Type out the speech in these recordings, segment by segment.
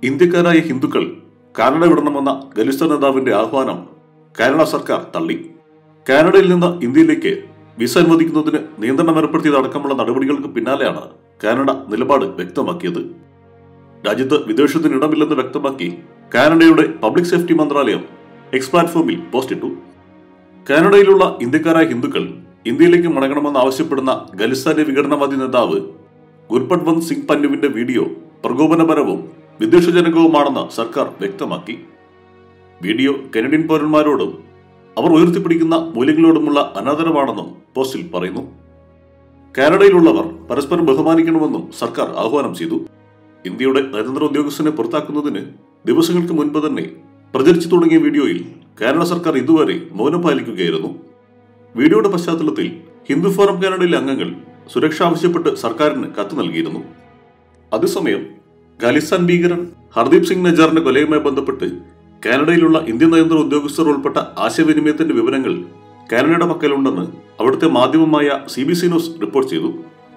ഇന്ത്യക്കാരായ ഹിന്ദുക്കൾ കാനഡ വിടണമെന്ന ഖലിസ്ഥാൻ നേതാവിന്റെ ആഹ്വാനം കാനഡ സർക്കാർ തള്ളി കാനഡയിൽ നിന്ന് ഇന്ത്യയിലേക്ക് വിസ അനുവദിക്കുന്നതിന് നിയന്ത്രണം ഏർപ്പെടുത്തിയതടക്കമുള്ള നടപടികൾക്ക് പിന്നാലെയാണ് കാനഡ നിലപാട് വ്യക്തമാക്കിയത് രാജ്യത്ത് വിദേശത്തിന് ഇടമില്ലെന്ന് വ്യക്തമാക്കി കാനഡയുടെ പബ്ലിക് സേഫ്റ്റി മന്ത്രാലയം എക്സ് പ്ലാറ്റ്ഫോമിൽ പോസ്റ്റ് ഇട്ടു കാനഡയിലുള്ള ഇന്ത്യക്കാരായ ഹിന്ദുക്കൾ ഇന്ത്യയിലേക്ക് മടങ്ങണമെന്ന് ആവശ്യപ്പെടുന്ന ഖലിസ്ഥാന്റെ വിഘടനവാദി നേതാവ് ഗുർപട്വന്ത് സിംഗ് പന്നുവിന്റെ വീഡിയോ പ്രകോപനപരവും വിദ്വേഷജനകവുമാണെന്ന് സർക്കാർ വ്യക്തമാക്കി വീഡിയോ കനഡിയൻ പൗരന്മാരോടും അവർ ഉയർത്തിപ്പിടിക്കുന്ന മൂല്യങ്ങളോടുമുള്ള അനാദരവാണെന്നും പോസ്റ്റിൽ പറയുന്നു കാനഡയിലുള്ളവർ പരസ്പരം ബഹുമാനിക്കണമെന്നും സർക്കാർ ആഹ്വാനം ചെയ്തു ഇന്ത്യയുടെ നയതന്ത്ര ഉദ്യോഗസ്ഥനെ പുറത്താക്കുന്നതിന് ദിവസങ്ങൾക്ക് മുൻപ് തന്നെ പ്രചരിച്ചു തുടങ്ങിയ വീഡിയോയിൽ കാനഡ സർക്കാർ ഇതുവരെ മൗനം പാലിക്കുകയായിരുന്നു വീഡിയോയുടെ പശ്ചാത്തലത്തിൽ ഹിന്ദു ഫോറം കാനഡയിലെ അംഗങ്ങൾ സുരക്ഷ ആവശ്യപ്പെട്ട് സർക്കാരിന് കത്ത് നൽകിയിരുന്നു അതേസമയം ഖാലിസ്ഥാൻ ഭീകരൻ ഹർദീപ് സിംഗ് നജാറിന്റെ കൊലയുമായി ബന്ധപ്പെട്ട് കാനഡയിലുള്ള ഇന്ത്യൻ നയതന്ത്ര ഉദ്യോഗസ്ഥർ ഉൾപ്പെട്ട ആശയവിനിമയത്തിന്റെ വിവരങ്ങൾ കാനഡയുടെ പക്കലുണ്ടെന്ന് അവിടുത്തെ മാധ്യമമായ C B C news report ചെയ്തു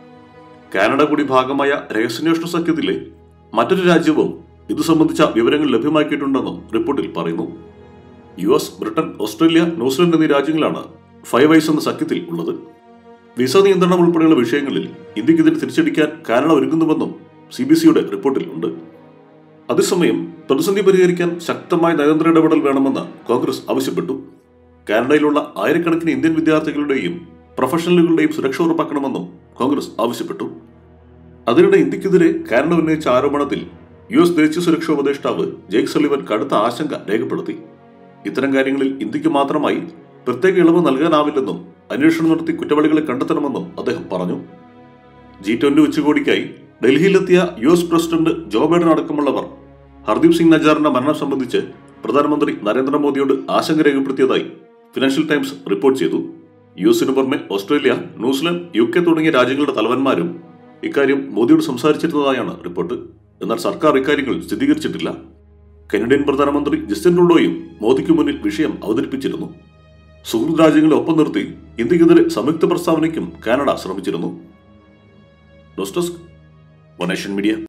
കാനഡ കൂടി ഭാഗമായ രഹസ്യാന്വേഷണ സഖ്യത്തിലെ മറ്റൊരു രാജ്യവും ഇതു സംബന്ധിച്ച വിവരങ്ങൾ ലഭ്യമാക്കിയിട്ടുണ്ടെന്നും റിപ്പോർട്ടിൽ പറയുന്നു U S Britain Australia New Zealand എന്നീ രാജ്യങ്ങളാണ് ഫൈവ് ഐസ് എന്ന സഖ്യത്തിൽ ഉള്ളത് വിസ നിയന്ത്രണം ഉൾപ്പെടെയുള്ള വിഷയങ്ങളിൽ ഇന്ത്യക്കെതിരെ തിരിച്ചടിക്കാൻ കാനഡ ഒരുങ്ങുന്നുവെന്നും സി ബി സിയുടെ റിപ്പോർട്ടിൽ ഉണ്ട് അതേസമയം പ്രതിസന്ധി പരിഹരിക്കാൻ ശക്തമായ നയതന്ത്ര ഇടപെടൽ വേണമെന്ന് കോൺഗ്രസ് ആവശ്യപ്പെട്ടു കാനഡയിലുള്ള ആയിരക്കണക്കിന് ഇന്ത്യൻ വിദ്യാർത്ഥികളുടെയും പ്രൊഫഷണലുകളുടെയും സുരക്ഷ ഉറപ്പാക്കണമെന്നും കോൺഗ്രസ് ആവശ്യപ്പെട്ടു അതിനിടെ ഇന്ത്യക്കെതിരെ കാനഡ ഉന്നയിച്ച ആരോപണത്തിൽ യു എസ് ദേശീയ സുരക്ഷാ ഉപദേഷ്ടാവ് ജെയ്ക് സലിവൻ കടുത്ത ആശങ്ക രേഖപ്പെടുത്തി ഇത്തരം കാര്യങ്ങളിൽ ഇന്ത്യക്ക് മാത്രമായി പ്രത്യേക ഇളവ് നൽകാനാവില്ലെന്നും അന്വേഷണം നടത്തി കുറ്റവാളികളെ കണ്ടെത്തണമെന്നും അദ്ദേഹം പറഞ്ഞു ജി ട്വന്റി ഉച്ചകോടിക്കായി ഡൽഹിയിലെത്തിയ U S president Joe Biden അടക്കമുള്ളവർ ഹർദീപ് സിംഗ് നജാറിന്റെ മരണം സംബന്ധിച്ച് പ്രധാനമന്ത്രി നരേന്ദ്രമോദിയോട് ആശങ്ക രേഖപ്പെടുത്തിയതായി ഫിനാൻഷ്യൽ ടൈംസ് റിപ്പോർട്ട് ചെയ്തു യു എസിന് പുറമെ ഓസ്ട്രേലിയ ന്യൂസിലൻഡ് യു കെ തുടങ്ങിയ രാജ്യങ്ങളുടെ തലവന്മാരും ഇക്കാര്യം മോദിയോട് സംസാരിച്ചിരുന്നതായാണ് റിപ്പോർട്ട് എന്നാൽ സർക്കാർ ഇക്കാര്യങ്ങൾ സ്ഥിരീകരിച്ചിട്ടില്ല കനഡിയൻ പ്രധാനമന്ത്രി ജസ്റ്റിൻ ട്രൂഡോയും മോദിക്ക് മുന്നിൽ വിഷയം അവതരിപ്പിച്ചിരുന്നു സുഹൃത്ത് രാജ്യങ്ങളെ ഒപ്പം നിർത്തി ഇന്ത്യക്കെതിരെ സംയുക്ത പ്രസ്താവനയ്ക്കും കാനഡ ശ്രമിച്ചിരുന്നു ന്യൂസ് ഡെസ്ക് വനേഷൻ മീഡിയ